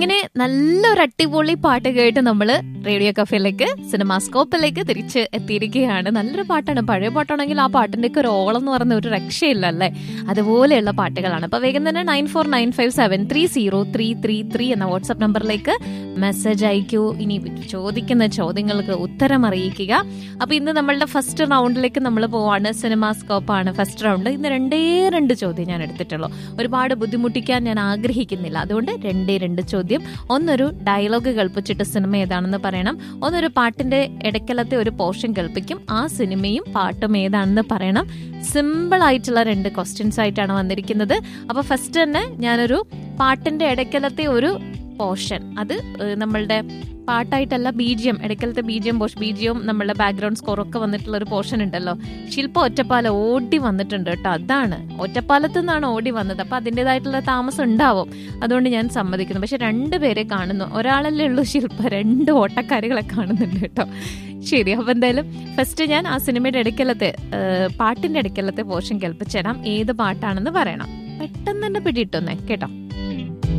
അങ്ങനെ നല്ലൊരു അടിപൊളി പാട്ട് കേട്ട് നമ്മള് റേഡിയോ കഫേയിലേക്ക് സിനിമാസ്കോപ്പിലേക്ക് തിരിച്ച് എത്തിയിരിക്കുകയാണ് നല്ലൊരു പാട്ടാണ് പഴയ പാട്ടാണെങ്കിൽ ആ പാട്ടിന്റെ ഒക്കെ ഒരു ഓളം എന്ന് പറയുന്ന ഒരു രക്ഷയില്ല അല്ലേ അതുപോലെയുള്ള പാട്ടുകളാണ് അപ്പൊ വേഗം തന്നെ nine four nine five seven three zero three three three എന്ന വാട്സ്ആപ്പ് നമ്പറിലേക്ക് മെസ്സേജ് അയക്കൂ ഇനി ചോദിക്കുന്ന ചോദ്യങ്ങൾക്ക് ഉത്തരം അറിയിക്കുക അപ്പൊ ഇന്ന് നമ്മളുടെ ഫസ്റ്റ് റൗണ്ടിലേക്ക് നമ്മൾ പോവാണ് സിനിമാസ്കോപ്പ് ആണ് ഫസ്റ്റ് റൗണ്ട് ഇന്ന് രണ്ടേ രണ്ട് ചോദ്യം ഞാൻ എടുത്തിട്ടുള്ളൂ ഒരുപാട് ബുദ്ധിമുട്ടിക്കാൻ ഞാൻ ആഗ്രഹിക്കുന്നില്ല അതുകൊണ്ട് രണ്ടേ രണ്ട് ചോദ്യം ഒന്നൊരു ഡയലോഗ് കൽപ്പിച്ചിട്ട് സിനിമ ഏതാണെന്ന് പറയണം ഒന്നൊരു പാട്ടിന്റെ ഇടയ്ക്കലത്തെ ഒരു പോർഷൻ കൽപ്പിക്കും ആ സിനിമയും പാട്ടും ഏതാണെന്ന് പറയണം സിമ്പിൾ ആയിട്ടുള്ള രണ്ട് ക്വസ്റ്റ്യൻസ് ആയിട്ടാണ് വന്നിരിക്കുന്നത് അപ്പൊ ഫസ്റ്റ് തന്നെ ഞാനൊരു പാട്ടിന്റെ ഇടയ്ക്കലത്തെ ഒരു പോർഷൻ അത് ഏഹ്, നമ്മളുടെ പാട്ടായിട്ടല്ല ബീജിയം ഇടയ്ക്കലത്തെ ബീജിയം പോഷൻ ബീജിയവും നമ്മളുടെ ബാക്ക്ഗ്രൗണ്ട് സ്കോറും ഒക്കെ വന്നിട്ടുള്ള ഒരു പോർഷൻ ഉണ്ടല്ലോ ശില്പ ഒറ്റപ്പാല ഓടി വന്നിട്ടുണ്ട് കേട്ടോ അതാണ് ഒറ്റപ്പാലത്ത് നിന്നാണ് ഓടി വന്നത് അപ്പൊ അതിൻ്റെതായിട്ടുള്ള താമസം ഉണ്ടാവും അതുകൊണ്ട് ഞാൻ സമ്മതിക്കുന്നു പക്ഷെ രണ്ടുപേരെ കാണുന്നു ഒരാളല്ലേ ഉള്ളൂ ശില്പ രണ്ട് ഓട്ടക്കാരികളെ കാണുന്നുണ്ട് കേട്ടോ ശരി അപ്പൊ എന്തായാലും ഫസ്റ്റ് ഞാൻ ആ സിനിമയുടെ ഇടയ്ക്കലത്തെ ഏഹ്, പാട്ടിന്റെ ഇടയ്ക്കലത്തെ പോർഷൻ കേൾപ്പിച്ചു തരാം ഏത് പാട്ടാണെന്ന് പറയണം പെട്ടെന്ന് തന്നെ പിടിയിട്ടൊന്നേ കേട്ടോ